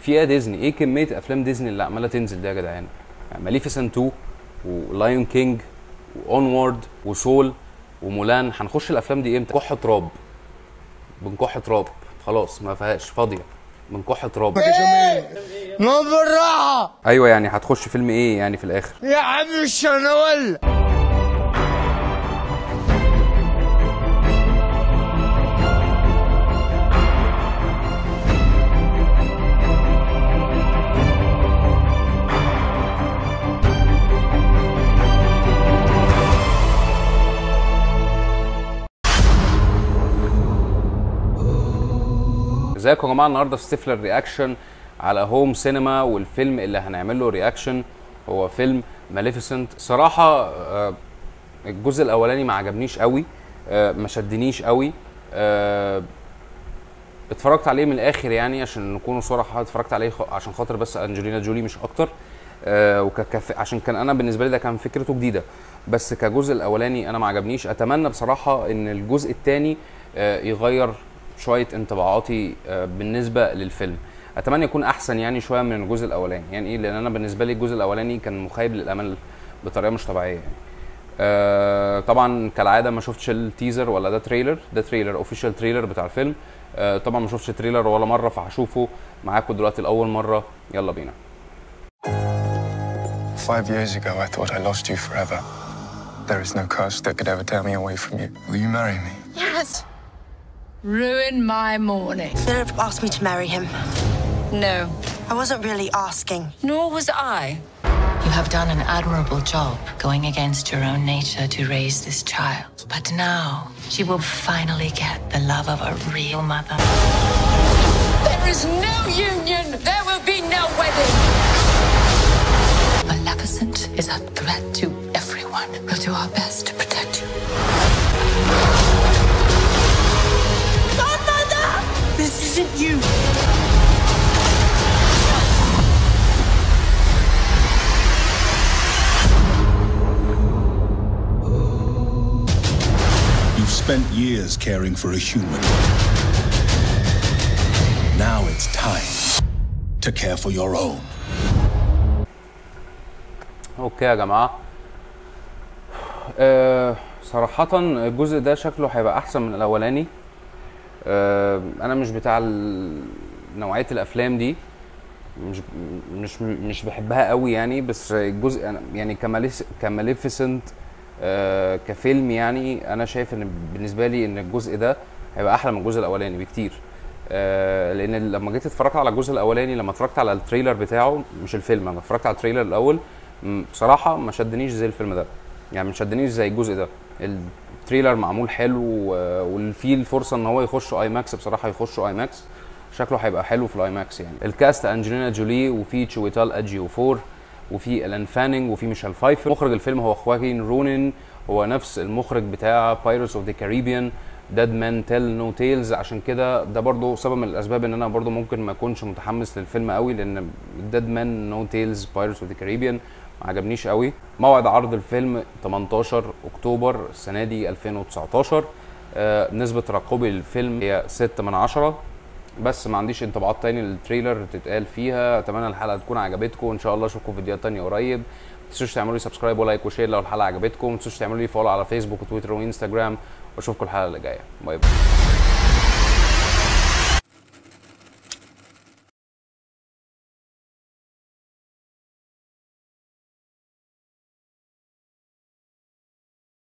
في ايه ديزني ايه كميه افلام ديزني اللي عماله تنزل دي يا جدعان يعني ماليفيسنت 2 ولايون كينج واونورد وسول ومولان هنخش الافلام دي امتى كح تراب بنكح تراب خلاص ما فيهاش فاضيه بنكح تراب ما بالراحة ايوه يعني هتخش فيلم ايه يعني في الاخر يا عم الشناول ازيكم يا جماعه النهارده في ستيفلر رياكشن على هوم سينما والفيلم اللي هنعمل له رياكشن هو فيلم ماليفيسنت صراحه آه، الجزء الاولاني ما عجبنيش قوي آه، ما شدنيش قوي آه، اتفرجت عليه من الاخر يعني عشان نكونوا صراحه اتفرجت عليه خ- عشان خاطر بس انجلينا جولي مش اكتر آه وككف... عشان كان انا بالنسبه لي ده كان فكرته جديده بس كجزء الاولاني انا ما عجبنيش اتمنى بصراحه ان الجزء الثاني آه يغير شويه انطباعاتي آه بالنسبه للفيلم اتمنى يكون احسن يعني شويه من الجزء الاولاني يعني ايه لان انا بالنسبه لي الجزء الاولاني كان مخيب للامل بطريقه مش طبيعيه يعني آه طبعا كالعاده ما شفتش التيزر ولا ده تريلر ده تريلر اوفيشال تريلر بتاع الفيلم آه طبعا ما شفتش تريلر ولا مره فهشوفه معاكم دلوقتي لاول مره يلا بينا Five years ago, I thought I lost you forever. There is no curse that could ever tear me away from you. Will you marry me? Yes. Ruin my morning. Philip asked me to marry him. No, I wasn't really asking. nor was I. You have done an admirable job going against your own nature to raise this child. But now she will finally get the love of a real mother. There is no union. There will be no wedding. Maleficent is a threat to everyone. We'll do our best to protect you. Godmother! This isn't you. You've spent years caring for a human. Now it's time to care for your own. اوكي يا جماعه آه صراحة الجزء ده شكله هيبقى أحسن من الأولاني آه أنا مش بتاع ال- نوعية الأفلام دي مش مش مش بحبها قوي يعني بس الجزء أنا يعني كماليس كماليفيسنت آه كفيلم يعني أنا شايف إن بالنسبة لي إن الجزء ده هيبقى أحلى من الجزء الأولاني بكتير آه لأن لما جيت اتفرجت على الجزء الأولاني لما اتفرجت على التريلر بتاعه مش الفيلم لما اتفرجت على التريلر الأول م، بصراحة ما شدنيش زي الفيلم ده يعني ما شدنيش زي الجزء ده التريلر معمول حلو و- وفي الفرصه ان هو يخش اي ماكس بصراحه يخش اي ماكس شكله هيبقى حلو في الاي ماكس يعني الكاست انجلينا جولي وفي تشويتال اجيو فور وفي الان فانينج وفي ميشيل فايفر مخرج الفيلم هو خواكين رونين هو نفس المخرج بتاع بايرتس اوف ذا كاريبيان ديد مان تيل نو تيلز عشان كده ده برضو سبب من الاسباب ان انا برضو ممكن ما اكونش متحمس للفيلم قوي لان ديد مان نو تيلز بايرتس اوف ذا كاريبيان ما عجبنيش قوي موعد عرض الفيلم 18 اكتوبر السنه دي 2019 آه نسبه ترقبي للفيلم هي 6 من 10 بس ما عنديش انطباعات تاني للتريلر تتقال فيها اتمنى الحلقه تكون عجبتكم ان شاء الله اشوفكم في فيديوهات تانية قريب ما تنسوش تعملوا لي سبسكرايب ولايك وشير لو الحلقه عجبتكم ما تنسوش تعملوا لي فولو على فيسبوك وتويتر وانستجرام واشوفكم الحلقه اللي جايه باي باي